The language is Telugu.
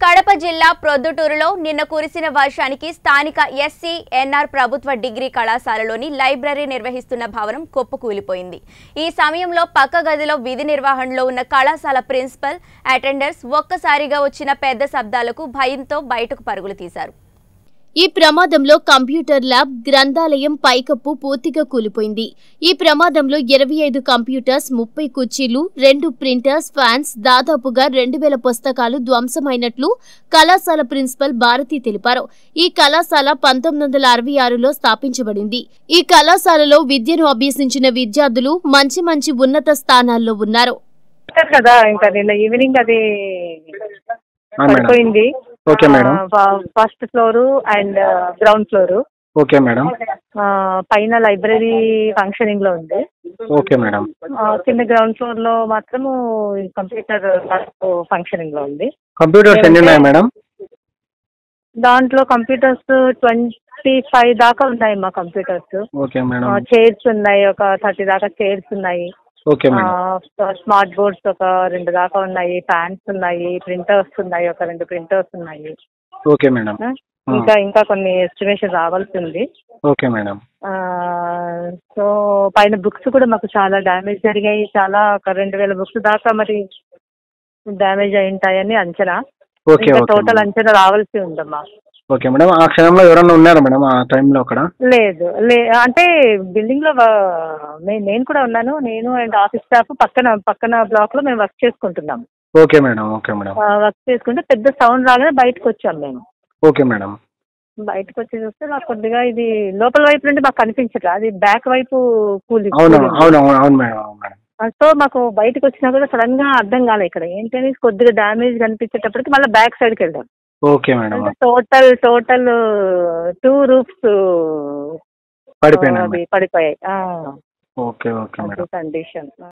కడప జిల్లా ప్రొద్దుటూరులో నిన్న కురిసిన వర్షానికి స్థానిక ఎస్సీ ఎన్ఆర్ ప్రభుత్వ డిగ్రీ కళాశాలలోని లైబ్రరీ నిర్వహిస్తున్న భవనం కుప్పకూలిపోయింది ఈ సమయంలో పక్క గదిలో విధి నిర్వహణలో ఉన్న కళాశాల ప్రిన్సిపల్ అటెండర్స్ ఒక్కసారిగా వచ్చిన పెద్ద శబ్దాలకు భయంతో బయటకు పరుగులు తీశారు ఈ ప్రమాదంలో కంప్యూటర్ ల్యాబ్ గ్రంథాలయం పైకప్పు పూర్తిగా కూలిపోయింది ఈ ప్రమాదంలో ఇరవై ఐదు కంప్యూటర్స్ ముప్పై కుర్చీలు రెండు ప్రింటర్స్ ఫ్యాన్స్ దాదాపుగా రెండు వేల పుస్తకాలు ధ్వంసమైనట్లు కళాశాల ప్రిన్సిపల్ భారతి తెలిపారు ఈ కళాశాల పంతొమ్మిది వందల అరవై ఆరులో స్థాపించబడింది ఈ కళాశాలలో విద్యను అభ్యసించిన విద్యార్థులు మంచి మంచి ఉన్నత స్థానాల్లో ఉన్నారు చెప్పారు కదా ఇంకా నిన్న ఈవినింగ్ అది ఆ, మేడం పడిపోయింది okay madam first floor and ground floor okay madam పైన లైబ్రరీ ఫంక్షనింగ్ లో ఉంది ఓకే మేడం ఆ, కింద గ్రౌండ్ ఫ్లోర్ లో మాత్రము కంప్యూటర్ ఫంక్షనింగ్ లో ఉంది కంప్యూటర్స్ ఎన్ని ఉన్నాయి మేడం దాంట్లో కంప్యూటర్స్ ట్వంటీ ఫైవ్ దాకా ఉన్నాయి మా కంప్యూటర్స్ ఓకే మేడం చైర్స్ ఉన్నాయి ఒక థర్టీ దాకా చైర్స్ ఉన్నాయి ఓకే మేడం స్మార్ట్ బోర్డ్స్ ఒక రెండు దాకా ఉన్నాయి ఫ్యాన్స్ ఉన్నాయి ప్రింటర్స్ ఉన్నాయి ఒక రెండు ప్రింటర్స్ ఉన్నాయి ఓకే మేడం ఆ, ఇంకా ఇంకా కొన్ని ఎస్టిమేషన్ రావాల్సి ఉంది ఓకే మేడం సో పైన బుక్స్ కూడా మాకు చాలా డ్యామేజ్ జరిగాయి చాలా ఒక రెండు వేల బుక్స్ దాకా మరి డ్యామేజ్ అయి ఉంటాయని అంచనా ఓకే ఇంకా ఓకే టోటల్ మేడం. అంచనా రావాల్సి ఉందమ్మా ఓకే మేడం ఆ క్షణంలో ఎవరన్నా ఉన్నారా మేడం ఆ టైంలో అక్కడ లేదు లే అంటే బిల్డింగ్ లో వ- నే- నేను కూడా ఉన్నాను నేను అండ్ ఆఫీస్ స్టాఫ్ పక్కన పక్కన బ్లాక్ లో మేము వర్క్ చేసుకుంటున్నాం okay madam okay madam work చేసుకుంటే పెద్ద సౌండ్ రాగానే బయటకు వచ్చాం మేము ఓకే మేడం బయటకు వచ్చి చూస్తే మాకు కొద్దిగా ఇది లోపల వైపు నుండి మాకు కనిపించట్లేదు అది బ్యాక్ వైపు కూలి అవును కూలింది. అవును అవును అవును మేడం అవును మేడం సో మాకు బయటకు వచ్చినా కూడా సడన్ గా అర్థం కాలే ఇక్కడ ఏంటని కొద్దిగా డ్యామేజ్ కనిపించేటప్పటికి మళ్ళీ బ్యాక్ సైడ్కి వెళ్దాం ఓకే మేడం అంటే టోటల్ టోటల్ టూ రూఫ్స్ పడిపోయినా అవి పడిపోయాయి ఓకే ఓకే మేడం కండిషన్